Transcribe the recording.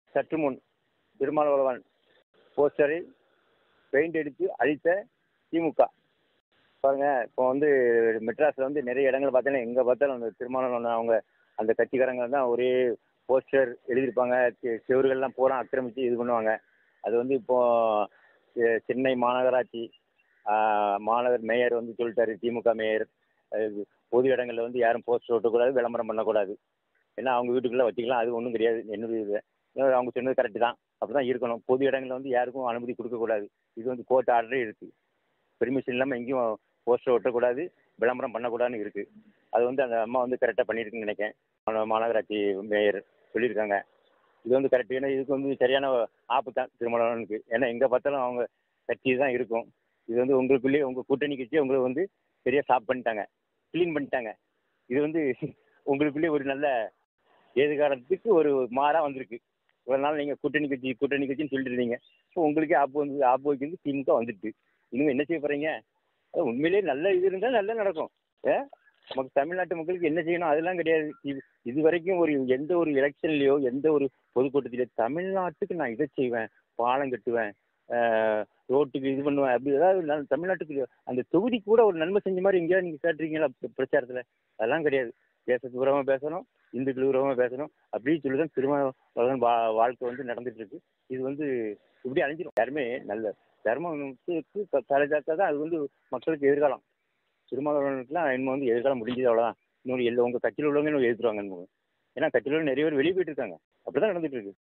சற்று முன் திருமாவளவன் போஸ்டரை பெயிண்ட் அடித்து அழித்த திமுக பாருங்க இப்போ வந்து மெட்ராஸில் வந்து நிறைய இடங்கள் பார்த்தீங்கன்னா எங்கே பார்த்தாலும் அந்த திருமாவளவன் அவங்க அந்த கட்சிக்காரங்க தான் ஒரே போஸ்டர் எழுதியிருப்பாங்க செ- செவுர்கள்லாம் பூரா ஆக்கிரமித்து இது பண்ணுவாங்க அது வந்து இப்போ செ- சென்னை மாநகராட்சி ஆஹ், மாநகர் மேயர் வந்து சொல்லிட்டாரு திமுக மேயர் அது பொது இடங்களில் வந்து யாரும் போஸ்டர் ஒட்டக்கூடாது விளம்பரம் பண்ணக்கூடாது ஏன்னா அவங்க வீட்டுக்குள்ளே வச்சுக்கலாம் அது ஒன்றும் கிடையாது என்னுடைய இது ஏன்னா அவங்க சொன்னது கரெக்டு தான் அப்படி தான் இருக்கணும் பொது இடங்களில் வந்து யாருக்கும் அனுமதி கொடுக்கக்கூடாது இது வந்து கோர்ட் ஆர்டரே இருக்குது பெர்மிஷன் இல்லாமல் எங்கேயும் போஸ்டர் ஒட்டக்கூடாது விளம்பரம் பண்ணக்கூடாதுன்னு இருக்குது அது வந்து அந்த அம்மா வந்து கரெக்டாக பண்ணியிருக்குன்னு நினைக்கிறேன் மா- மாநகராட்சி மேயர் சொல்லியிருக்காங்க இது வந்து கரெக்ட் ஏன்னா இதுக்கு வந்து சரியான ஆப்பு தான் திருமணனுக்கு ஏன்னா எங்கே பார்த்தாலும் அவங்க கட்சி தான் இருக்கும் இது வந்து உங்களுக்குள்ளேயே உங்கள் கூட்டணி கட்சி உங்களை வந்து சரியாக ஸ்டாப் பண்ணிட்டாங்க க்ளீன் பண்ணிட்டாங்க இது வந்து உங்களுக்குள்ளேயே ஒரு நல்ல எதிர்காலத்துக்கு ஒரு மாறாக வந்திருக்கு இவ்வளோ நாள் நீங்கள் கூட்டணி கட்சி கூட்டணி கட்சின்னு சொல்லிட்டு இருந்தீங்க இப்போ உங்களுக்கே ஆப்பு வந்து ஆப்பு வைக்கிறது திமுக வந்துட்டு இன்னும் என்ன செய்ய போகிறீங்க உண்மையிலேயே நல்ல இது இருந்தால் நல்லா நடக்கும் ஏ நமக்கு தமிழ்நாட்டு மக்களுக்கு என்ன செய்யணும் அதெல்லாம் கிடையாது இது இது வரைக்கும் ஒரு எந்த ஒரு எலெக்ஷன்லேயோ எந்த ஒரு பொதுக்கூட்டத்திலையோ தமிழ்நாட்டுக்கு நான் இதை செய்வேன் பாலம் கட்டுவேன் ஆஹ், ரோட்டுக்கு இது பண்ணுவேன் அப்படி ஏதாவது நான் தமிழ்நாட்டுக்கு அந்த தொகுதி கூட ஒரு நன்மை செஞ்ச மாதிரி எங்கேயாவது நீங்கள் கேட்டிருக்கீங்களா பிர- பிரச்சாரத்தில் அதெல்லாம் கிடையாது தேசத்துக்கு விரோதமாக பேசணும் இந்துக்கள் விரோதமாக பேசணும் அப்படின்னு சொல்லி தான் திருமண வா வாழ்க்கை வந்து நடந்துட்டு இருக்கு இது வந்து இப்படி அழிஞ்சிடும் யாருமே நல்ல தர்மத்துக்கு தலைதாக்கா தான் அது வந்து மக்களுக்கு எதிர்காலம் திருமாவளவனுக்குலாம் இன்னும் வந்து எதிர்காலம் முடிஞ்சது அவ்வளோதான் இன்னொரு எல்லா உங்கள் கட்சியில் உள்ளவங்க இன்னும் எதிர்த்துருவாங்க இன்னும் ஏன்னா கட்சியில் உள்ள நிறைய பேர் வெளியே போயிட்டு இருக்காங்க அப்படி தான் நடந்துட்டு இருக்கு